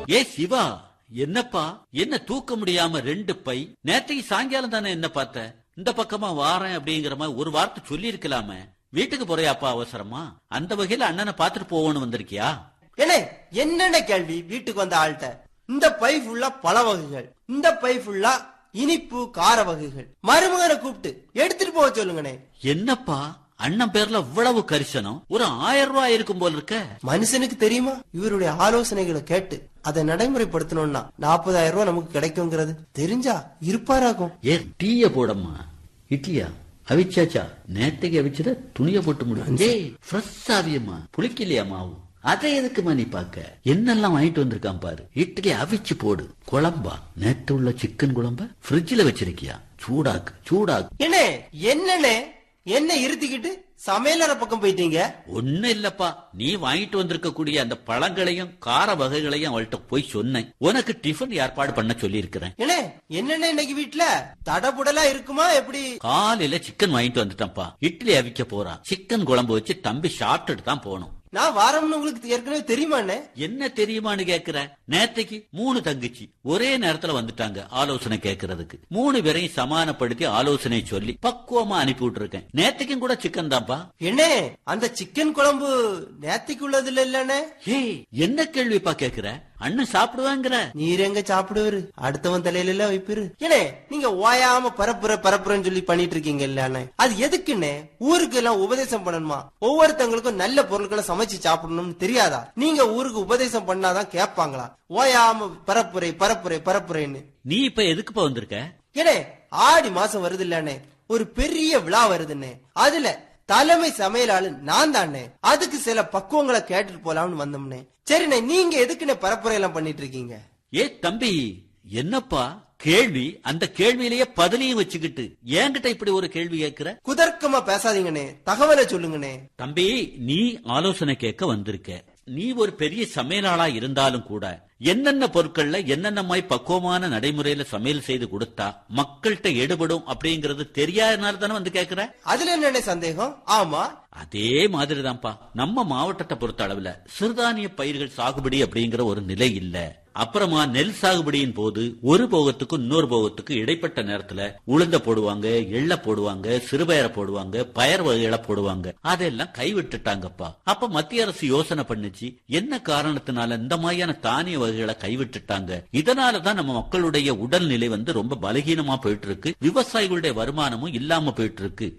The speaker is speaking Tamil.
ஏ சிவா என்னப்பா என்ன தூக்க முடியாம ரெண்டு பை நேத்தைக்கு சாயங்காலம் தானே என்ன பார்த்த இந்த பக்கமா வாரேன் அப்படிங்கிற மாதிரி ஒரு வார்த்தை சொல்லி இருக்கலாமே வீட்டுக்கு போறியாப்பா அவசரமா அந்த வகையில அண்ணனை பாத்துட்டு போவோன்னு வந்திருக்கியா ஏனே என்னென்ன கேள்வி வீட்டுக்கு வந்த ஆள்கிட்ட இந்த பை ஃபுல்லா பழ வகைகள் இந்த பை ஃபுல்லா இனிப்பு கார வகைகள் மருமகனை கூப்பிட்டு எடுத்துட்டு போக சொல்லுங்கண்ணே என்னப்பா அண்ணன் பேர்ல இவ்வளவு கரிசனம் ஒரு ஆயிரம் ரூபாய் இருக்கும் போல இருக்க மனுஷனுக்கு தெரியுமா இவருடைய ஆலோசனைகளை கேட்டு அதை நடைமுறைப்படுத்தணும்னா நாற்பதாயிரம் ரூபாய் நமக்கு கிடைக்குங்கிறது தெரிஞ்சா இருப்பாராகும் ஏ டீய போடம்மா இட்லியா அவிச்சாச்சா நேத்தைக்கு அவிச்சத துணிய போட்டு முடியும் ஏய் ஃப்ரெஷ் ஆவியம்மா புளிக்கலையா மாவு அதை எதுக்குமா நீ பாக்க என்னெல்லாம் வாங்கிட்டு வந்திருக்கான் பாரு இட்லி அவிச்சு போடு குழம்பா நேத்து உள்ள சிக்கன் குழம்ப ஃப்ரிட்ஜ்ல வச்சிருக்கியா சூடாக்கு சூடாக்கு ஏனே என்னண்ணே என்ன இருத்திக்கிட்டு சமையலற பக்கம் போயிட்டீங்க ஒண்ணு இல்லப்பா நீ வாங்கிட்டு வந்திருக்க கூடிய அந்த பழங்களையும் கார வகைகளையும் அவள்கிட்ட போய் சொன்னேன் உனக்கு டிஃபன் ஏற்பாடு பண்ண சொல்லி இருக்கிறேன் ஏனே என்னண்ணே இன்னைக்கு வீட்டுல தடபுடலா இருக்குமா எப்படி காலையில சிக்கன் வாங்கிட்டு வந்துட்டான்ப்பா இட்லி அவிக்க போறான் சிக்கன் குழம்பு வச்சு தம்பி சாப்பிட்டுட்டு தான் போகணும் நான் வாரம்னு உங்களுக்கு ஏற்கனவே தெரியுமாண்ணே என்ன தெரியுமான்னு கேக்குற நேத்தைக்கு மூணு தங்கச்சி ஒரே நேரத்துல வந்துட்டாங்க ஆலோசனை கேக்குறதுக்கு மூணு பேரையும் சமானப்படுத்தி ஆலோசனை சொல்லி பக்குவமா அனுப்பி விட்டுருக்கேன் நேத்தைக்கும் கூட சிக்கன் தான்ப்பா என்னே அந்த சிக்கன் குழம்பு நேத்திக்கு உள்ளது இல்லண்ணே ஏய் என்ன கேள்விப்பா கேக்குற அண்ணன் சாப்பிடுவாங்கிற நீர் எங்க சாப்பிடுவாரு அடுத்தவன் தலையில எல்லாம் வைப்பிரு ஏனே நீங்க ஓயாம பரப்புற பரப்புறன்னு சொல்லி பண்ணிட்டு இருக்கீங்க இல்லண்ணே அது எதுக்குண்ணே ஊருக்கு எல்லாம் உபதேசம் பண்ணணுமா ஒவ்வொருத்தவங்களுக்கும் நல்ல பொருட்களை சமைச்சு சாப்பிடணும்னு தெரியாதா நீங்க ஊருக்கு உபதேசம் பண்ணாதான் கேட்பாங்களா ஓயாம பரப்புரை பரப்புரை பரப்புரைன்னு நீ இப்ப எதுக்குப்பா வந்திருக்க ஏனே ஆடி மாசம் வருது இல்லண்ணே ஒரு பெரிய விழா வருதுண்ணே அதுல தலைமை சமையலாளு நான் தானே அதுக்கு சில பக்குவங்களை கேட்டுட்டு போலாம்னு வந்தோம்னே சரிண்ணே நீங்க எதுக்குண்ணே பரப்புரை எல்லாம் பண்ணிட்டு இருக்கீங்க ஏ தம்பி என்னப்பா கேள்வி அந்த கேள்வியிலேயே பதிலையும் வச்சுக்கிட்டு என்கிட்ட இப்படி ஒரு கேள்வி கேக்குற குதர்க்கமா பேசாதீங்கண்ணே தகவலை சொல்லுங்கண்ணே தம்பி நீ ஆலோசனை கேட்க வந்திருக்க நீ ஒரு பெரிய சமையலாளா இருந்தாலும் கூட என்னென்ன பொருட்கள்ல என்னென்ன மாதிரி பக்குவமான நடைமுறையில சமையல் செய்து கொடுத்தா மக்கள்கிட்ட எடுபடும் அப்படிங்கறது தெரியாதனால தானே வந்து கேக்குற அதுல என்னண்ணே சந்தேகம் ஆமா அதே மாதிரிதான்ப்பா நம்ம மாவட்டத்தை பொறுத்த அளவுல சிறுதானிய பயிர்கள் சாகுபடி அப்படிங்கிற ஒரு நிலை இல்ல அப்புறமா நெல் சாகுபடியின் போது ஒரு போகத்துக்கும் இன்னொரு போகத்துக்கு இடைப்பட்ட நேரத்துல உளுந்த போடுவாங்க எள்ள போடுவாங்க சிறுபயரை போடுவாங்க பயர் வகைகளை போடுவாங்க அதெல்லாம் கைவிட்டுட்டாங்கப்பா அப்ப மத்திய அரசு யோசனை பண்ணுச்சு என்ன காரணத்தினால இந்த மாதிரியான தானிய வகைகளை கைவிட்டுட்டாங்க இதனாலதான் நம்ம மக்களுடைய உடல்நிலை வந்து ரொம்ப பலகீனமா போயிட்டு இருக்கு விவசாயிகளுடைய வருமானமும் இல்லாம போயிட்டு இருக்கு